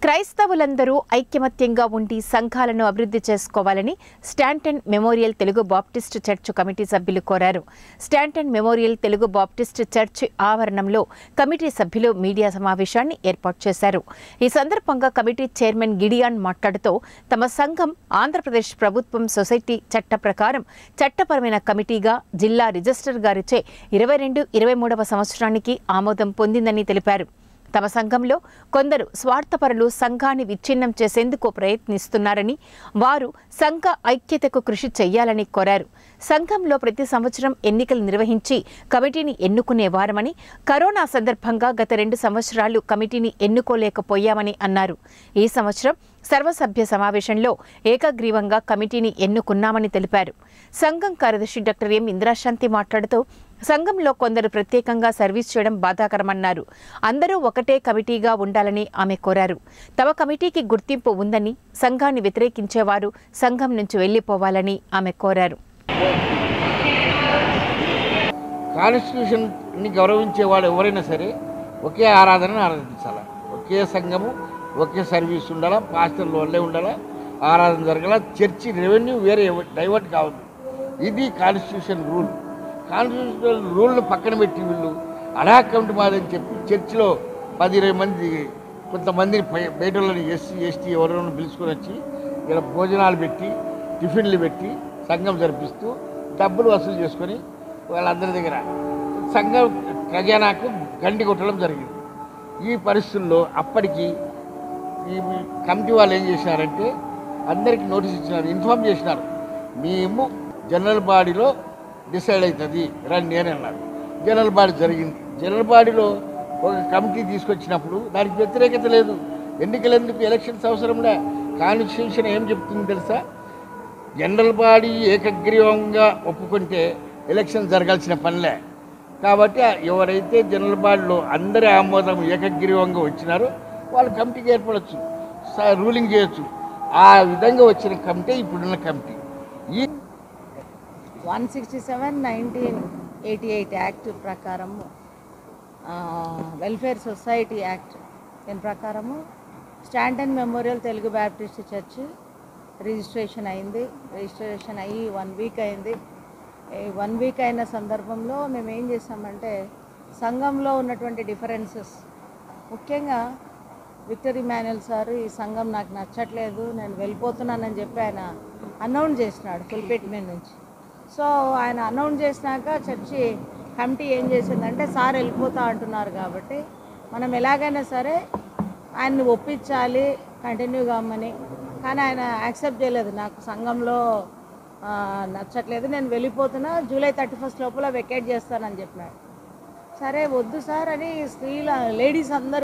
క్రైస్తవులందరూ ఐక్యమత్యంగా ఉండి సంఘాలను అభివృద్ధి చేసుకోవాలని Stanton memorial Telugu baptist church committee సభ్యులు కోరారు Stanton memorial Telugu baptist church ఆవరణంలో కమిటీ సభ్యులు మీడియా సమావేశాన్ని ఏర్పాటు చేశారు ఈ సందర్భంగా కమిటీ చైర్మన్ గిడియాన్ మాట్లాడుతూ తమ సంఘం ఆంధ్రప్రదేశ్ ప్రభుత్వం సొసైటీ చట్ట ప్రకారం చట్టపరమైన కమిటీగా జిల్లా రిజిస్టర్ గారిచే ఇరవై రెండు ఇరవై మూడవ సంవత్సరానికి ఆమోదం పొందిందని తెలిపారు తమ సంఘంలో కొందరు స్వార్థపరులు సంఘాన్ని విచ్ఛిన్నం చేసేందుకు ప్రయత్నిస్తున్నారని వారు సంఘ ఐక్యతకు కృషి చేయాలని కోరారు సంఘంలో ప్రతి సంవత్సరం ఎన్నికలు నిర్వహించి కమిటీని ఎన్నుకునేవారమని కరోనా సందర్భంగా గత రెండు సంవత్సరాలు కమిటీని ఎన్నుకోలేకపోయామని అన్నారు ఈ సంవత్సరం సర్వసభ్య సమావేశంలో ఏకగ్రీవంగా కమిటీని ఎన్నుకున్నామని తెలిపారు సంఘం కార్యదర్శి డాక్టర్ ఎం ఇందిరాశాంతి మాట్లాడుతూ సంఘంలో కొందరు ప్రత్యేకంగా సర్వీస్ చేయడం బాధాకరమన్నారు అందరూ ఒకటే కమిటీగా ఉండాలని ఆమె కోరారు తమ కమిటీకి గుర్తింపు ఉందని సంఘాన్ని వ్యతిరేకించేవారు సంఘం నుంచి వెళ్లిపోవాలని ఆమె కోరారు కాన్స్టిట్యూషన్ని గౌరవించే వాళ్ళు ఎవరైనా సరే ఒకే ఆరాధనను ఆరాధించాలి ఒకే సంఘము ఒకే సర్వీస్ ఉండాలా పాస్టర్లు వాళ్ళే ఉండాలా ఆరాధన జరగాల చర్చి రెవెన్యూ వేరే ఎవ- డైవర్ట్ కావద్దు ఇది కాన్స్టిట్యూషన్ రూల్ కాన్స్టిట్యూషన్ రూల్ను పక్కన పెట్టి వీళ్ళు అడా కమిటీ మాదని చెప్పి చర్చిలో పది ఇరవై మంది కొంతమందిని పై- బయట వాళ్ళని ఎస్సీ ఎస్టీ ఎవరైనా పిలుచుకొని వచ్చి ఇక్కడ భోజనాలు పెట్టి టిఫిన్లు పెట్టి సంఘం జరిపిస్తూ డబ్బులు వసూలు చేసుకొని వాళ్ళందరి దగ్గర సంఘం ఖజానాకు గండి కొట్టడం జరిగింది ఈ పరిస్థితుల్లో అప్పటికి ఈ కమిటీ వాళ్ళు ఏం చేశారంటే అందరికీ నోటీస్ ఇచ్చినారు ఇన్ఫామ్ చేసినారు మేము జనరల్ బాడీలో డిసైడ్ అవుతుంది రండి అని అన్నారు జనరల్ బాడీ జరిగింది జనరల్ బాడీలో ఒక కమిటీ తీసుకొచ్చినప్పుడు దానికి వ్యతిరేకత లేదు ఎన్నికలు ఎందుకు ఎలక్షన్స్ అవసరంలే కాన్స్టిట్యూషన్ ఏం చెప్తుంది తెలుసా జనరల్ బాడీ ఏకగ్రీవంగా ఒప్పుకుంటే ఎలక్షన్ జరగాల్సిన పనిలే కాబట్టి ఎవరైతే జనరల్ బాడీలో అందరి ఆమోదం ఏకగ్రీవంగా వచ్చినారో వాళ్ళు కమిటీకి ఏర్పడవచ్చు స- రూలింగ్ చేయొచ్చు ఆ విధంగా వచ్చిన కమిటీ ఇప్పుడున్న కమిటీ ఈ one sixty seven nineteen eighty eight act ప్రకారము ఆ, వెల్ఫేర్ సొసైటీ యాక్ట్ దీని ప్రకారము Stanton memorial Telugu baptist church registration అయింది రిజిస్ట్రేషన్ అయ్యి వన్ వీక్ అయింది ఈ వన్ వీక్ అయిన సందర్భంలో మేము ఏం చేసామంటే సంఘంలో ఉన్నటువంటి డిఫరెన్సెస్ ముఖ్యంగా విక్టరీ మాన్యుల్ సార్ ఈ సంఘం నాకు నచ్చట్లేదు నేను వెళ్ళిపోతున్నానని చెప్పి ఆయన అనౌన్స్ చేసినాడు ఫుల్పేట్ మీద నుంచి సో ఆయన అనౌన్స్ చేసినాక చర్చి కమిటీ ఏం చేసిందంటే సార్ వెళ్ళిపోతా అంటున్నారు కాబట్టి మనం ఎలాగైనా సరే ఆయన్ని ఒప్పించాలి కంటిన్యూ కమ్మని కానీ ఆయన యాక్సెప్ట్ చేయలేదు నాకు సంఘంలో ఆ, నచ్చట్లేదు నేను వెళ్ళిపోతున్నా జూలై థర్టీ ఫస్ట్ లోపల వెకేట్ చేస్తానని చెప్పినాడు సరే వద్దు సార్ అని స్త్రీల లేడీస్ అందరూ